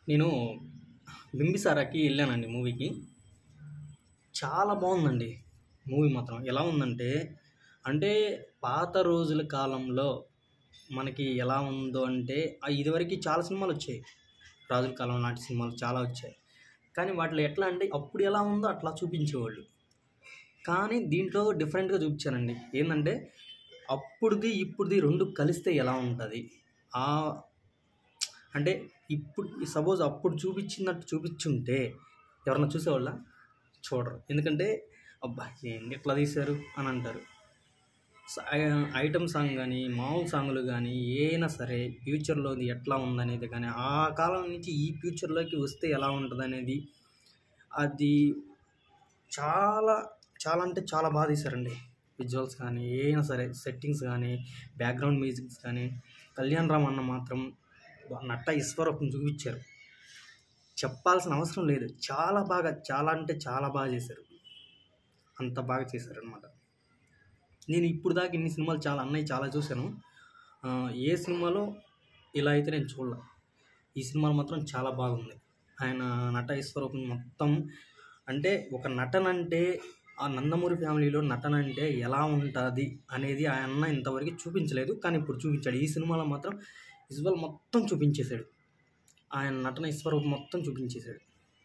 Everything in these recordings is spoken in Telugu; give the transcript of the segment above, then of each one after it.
నేను బింబిసారాకి వెళ్ళానండి మూవీకి చాలా బాగుందండి మూవీ మాత్రం ఎలా ఉందంటే అంటే పాత రోజుల కాలంలో మనకి ఎలా ఉందో అంటే ఆ ఇదివరకు చాలా సినిమాలు వచ్చాయి రాజుల కాలం నాటి సినిమాలు చాలా వచ్చాయి కానీ వాటిలో ఎట్లా అంటే అప్పుడు ఎలా ఉందో అట్లా చూపించేవాళ్ళు కానీ దీంట్లో డిఫరెంట్గా చూపించారండి ఏంటంటే అప్పుడుది ఇప్పుడుది రెండు కలిస్తే ఎలా ఉంటుంది ఆ అంటే ఇప్పుడు సపోజ్ అప్పుడు చూపించినట్టు చూపించుంటే ఎవరన్నా చూసేవాళ్ళ చూడరు ఎందుకంటే అబ్బా ఏంటి ఎట్లా తీశారు అని అంటారు స- ఐ- ఐటమ్ సాంగ్ కానీ మామూలు సాంగులు కానీ ఏమైనా సరే ఫ్యూచర్లో అది ఎట్లా ఉందనేది కానీ ఆ కాలం నుంచి ఈ ఫ్యూచర్లోకి వస్తే ఎలా ఉంటుంది అనేది అది చాలా చాలా అంటే చాలా బాగా తీశారండి విజువల్స్ కానీ ఏమైనా సరే సెట్టింగ్స్ కానీ బ్యాక్గ్రౌండ్ మ్యూజిక్స్ కానీ కళ్యాణ్ రామ్ అన్న మాత్రం నట్ట ఈశ్వరూపం చూపించారు చెప్పాల్సిన అవసరం లేదు చాలా బాగా చాలా అంటే చాలా బాగా చేశారు అంత బాగా చేశారు అనమాట నేను ఇప్పుడు దాకా ఇన్ని సినిమాలు చాలా అన్నయ్య చాలా చూశాను ఆ, ఏ సినిమాలో ఇలా అయితే నేను చూడలే ఈ సినిమాలో మాత్రం చాలా బాగుంది ఆయన నట ఈశ్వరూపం మొత్తం అంటే ఒక నటన అంటే ఆ నందమూరి ఫ్యామిలీలో నటన అంటే ఎలా ఉంటుంది అనేది ఆయన ఇంతవరకు చూపించలేదు కానీ ఇప్పుడు చూపించాడు ఈ సినిమాలో మాత్రం విజువల్ మొత్తం చూపించేశాడు ఆయన నటన ఈశ్వరూపం మొత్తం చూపించేశాడు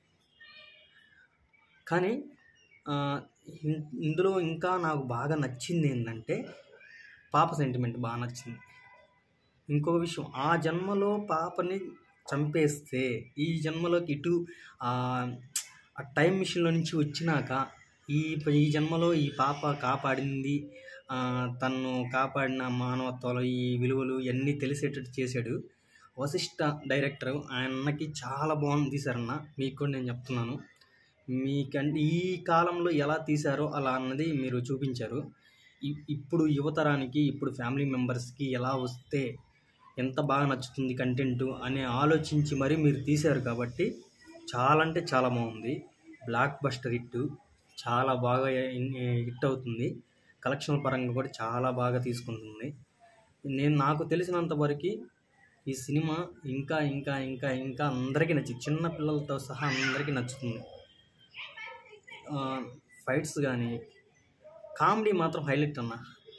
కానీ ఆ, ఇన్- ఇందులో ఇంకా నాకు బాగా నచ్చింది ఏంటంటే పాప సెంటిమెంట్ బాగా నచ్చింది ఇంకొక విషయం ఆ జన్మలో పాపని చంపేస్తే ఈ జన్మలోకి ఇటు ఆ ఆ టైం మిషన్లో నుంచి వచ్చినాక ఈ ఈ జన్మలో ఈ పాప కాపాడింది ఆ, తను కాపాడిన మానవత్వాలు ఈ విలువలు ఇవన్నీ తెలిసేటట్టు చేశాడు వశిష్ఠ డైరెక్టర్ ఆయనకి చాలా బాగుంది తీశారన్న మీకు కూడా నేను చెప్తున్నాను మీకంటే ఈ కాలంలో ఎలా తీశారో అలా అన్నది మీరు చూపించారు ఇ- ఇప్పుడు యువతరానికి ఇప్పుడు ఫ్యామిలీ మెంబర్స్కి ఎలా వస్తే ఎంత బాగా నచ్చుతుంది కంటెంట్ అని ఆలోచించి మరీ మీరు తీశారు కాబట్టి చాలా అంటే చాలా బాగుంది బ్లాక్ బస్టర్ హిట్ చాలా బాగా హిట్ అవుతుంది కలెక్షన్ పరంగా కూడా చాలా బాగా తీసుకుంటుంది నేను నాకు తెలిసినంత వరకు ఈ సినిమా ఇంకా ఇంకా ఇంకా ఇంకా అందరికీ నచ్చింది చిన్న పిల్లలతో సహా అందరికీ నచ్చుతుంది ఫైట్స్ కానీ కామెడీ మాత్రం హైలైట్ అన్న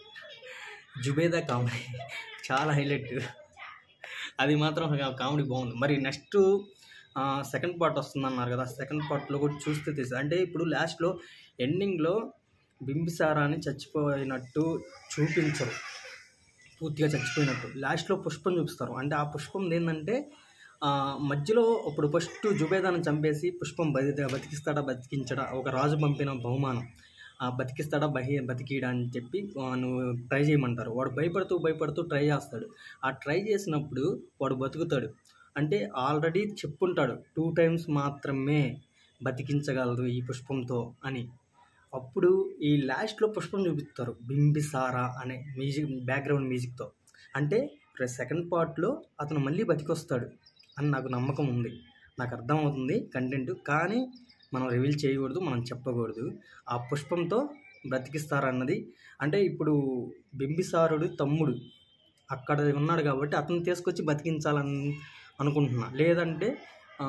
జుబేదా కామెడీ చాలా హైలైట్ అది మాత్రం కామెడీ బాగుంది మరి నెక్స్ట్ సెకండ్ పార్ట్ వస్తుందన్నారు కదా సెకండ్ పార్ట్లో కూడా చూస్తే తెలుసు అంటే ఇప్పుడు లాస్ట్లో ఎండింగ్లో బింబిసారాని చచ్చిపోయినట్టు చూపించరు పూర్తిగా చచ్చిపోయినట్టు లాస్ట్లో పుష్పం చూపిస్తారు అంటే ఆ పుష్పం ఏంటంటే ఆ, మధ్యలో ఇప్పుడు ఫస్ట్ జుబేదాన్ని చంపేసి పుష్పం బతి బతికిస్తాడా బతికించడా ఒక రాజు పంపిన బహుమానం ఆ బతికిస్తాడా బహి బతికిడా అని చెప్పి ఆ, నువ్వు ట్రై చేయమంటారు వాడు భయపడుతూ భయపడుతూ ట్రై చేస్తాడు ఆ ట్రై చేసినప్పుడు వాడు బతుకుతాడు అంటే ఆల్రెడీ చెప్పుంటాడు టూ టైమ్స్ మాత్రమే బతికించగలరు ఈ పుష్పంతో అని అప్పుడు ఈ లాస్ట్లో పుష్పం చూపిస్తారు బింబిసారా అనే మ్యూజిక్ బ్యాక్గ్రౌండ్ మ్యూజిక్తో అంటే సెకండ్ పార్ట్లో అతను మళ్ళీ బతికొస్తాడు అని నాకు నమ్మకం ఉంది నాకు అర్థమవుతుంది కంటెంట్ కానీ మనం రివీల్ చేయకూడదు మనం చెప్పకూడదు ఆ పుష్పంతో బ్రతికిస్తారన్నది అంటే ఇప్పుడు బింబిసారుడు తమ్ముడు అక్కడ ఉన్నాడు కాబట్టి అతను తీసుకొచ్చి బతికించాలని అనుకుంటున్నా లేదంటే ఆ,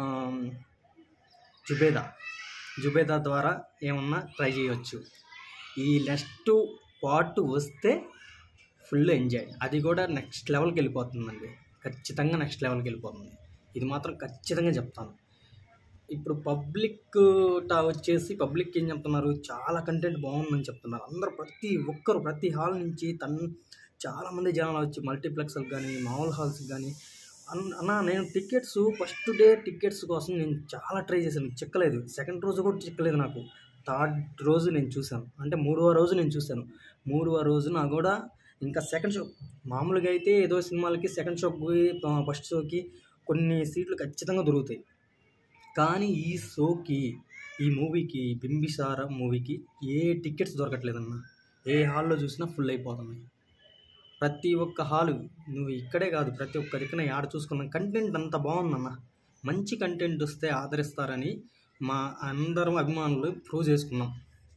జుబేదా జుబేదా ద్వారా ఏమన్నా ట్రై చేయవచ్చు ఈ నెక్స్ట్ పార్ట్ వస్తే ఫుల్ ఎంజాయ్ అది కూడా నెక్స్ట్ లెవెల్కి వెళ్ళిపోతుందండి ఖచ్చితంగా నెక్స్ట్ లెవెల్కి వెళ్ళిపోతుంది ఇది మాత్రం ఖచ్చితంగా చెప్తాను ఇప్పుడు పబ్లిక్ టా వచ్చేసి పబ్లిక్ ఏం చెప్తున్నారు చాలా కంటెంట్ బాగుందని చెప్తున్నారు అందరూ ప్రతి ఒక్కరు ప్రతి హాల్ నుంచి తన్ చాలామంది జనాలు వచ్చి మల్టీప్లెక్స్లకు కానీ మామూలు హాల్స్కి కానీ అన్- అన్న నేను టికెట్స్ ఫస్ట్ డే టికెట్స్ కోసం నేను చాలా ట్రై చేశాను చిక్కలేదు సెకండ్ రోజు కూడా చిక్కలేదు నాకు థర్డ్ రోజు నేను చూశాను అంటే మూడవ రోజు నేను చూశాను మూడవ రోజు నా కూడా ఇంకా సెకండ్ షో మామూలుగా అయితే ఏదో సినిమాలకి సెకండ్ షోకి ఫస్ట్ షోకి కొన్ని సీట్లు ఖచ్చితంగా దొరుకుతాయి కానీ ఈ షోకి ఈ మూవీకి బింబిసార మూవీకి ఏ టికెట్స్ దొరకట్లేదన్న ఏ హాల్లో చూసినా ఫుల్ అయిపోతున్నాయి ప్రతి ఒక్క హాలు నువ్వు ఇక్కడే కాదు ప్రతి ఒక్క దిక్కున ఆడ చూసుకున్న కంటెంట్ అంత బాగుందన్న మంచి కంటెంట్ వస్తే ఆదరిస్తారని మా అందరం అభిమానులు ప్రూవ్ చేసుకున్నాం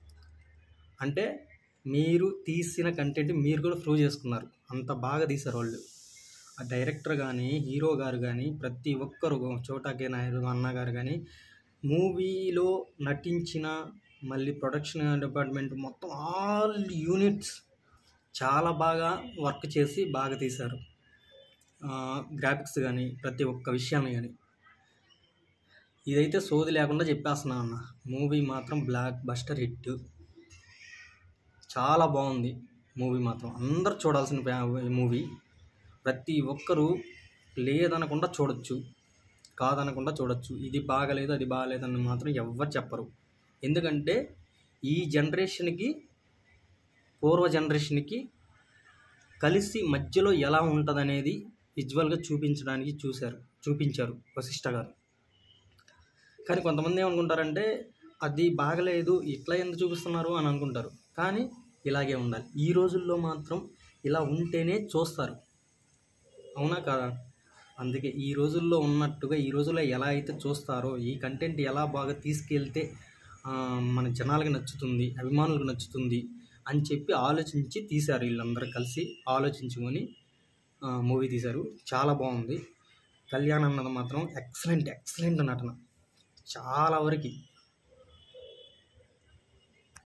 అంటే మీరు తీసిన కంటెంట్ మీరు కూడా ప్రూవ్ చేసుకున్నారు అంత బాగా తీశారు వాళ్ళు ఆ డైరెక్టర్ కానీ హీరో గారు కానీ ప్రతి ఒక్కరు చోటాకే నాయుడు అన్న గారు కానీ మూవీలో నటించిన మళ్ళీ ప్రొడక్షన్ డిపార్ట్మెంట్ మొత్తం ఆల్ యూనిట్స్ చాలా బాగా వర్క్ చేసి బాగా తీశారు గ్రాఫిక్స్ కానీ ప్రతి ఒక్క విషయాన్ని కానీ ఇదైతే సోది లేకుండా చెప్పేస్తున్నా అన్న మూవీ మాత్రం బ్లాక్ బస్టర్ హిట్ చాలా బాగుంది మూవీ మాత్రం అందరు చూడాల్సిన ప్యా- మూవీ ప్రతి ఒక్కరూ లేదనకుండా చూడొచ్చు కాదనకుండా చూడొచ్చు ఇది బాగలేదు అది బాగలేదని మాత్రం ఎవ్వరు చెప్పరు ఎందుకంటే ఈ జనరేషన్కి పూర్వ జనరేషన్కి కలిసి మధ్యలో ఎలా ఉంటుందనేది విజువల్గా చూపించడానికి చూశారు చూపించారు వశిష్ఠ గారు కానీ కొంతమంది ఏమనుకుంటారంటే అది బాగలేదు ఇట్లా ఎందుకు చూపిస్తున్నారు అని అనుకుంటారు కానీ ఇలాగే ఉండాలి ఈ రోజుల్లో మాత్రం ఇలా ఉంటేనే చూస్తారు అవునా కాదా అందుకే ఈ రోజుల్లో ఉన్నట్టుగా ఈ రోజుల్లో ఎలా అయితే చూస్తారో ఈ కంటెంట్ ఎలా బాగా తీసుకెళ్తే ఆ, మన జనాలకి నచ్చుతుంది అభిమానులకు నచ్చుతుంది అని చెప్పి ఆలోచించి తీశారు వీళ్ళందరూ కలిసి ఆలోచించుకొని మూవీ తీశారు చాలా బాగుంది కళ్యాణ్ అన్నది మాత్రం ఎక్సలెంట్ ఎక్సలెంట్ నటన చాలా వరకు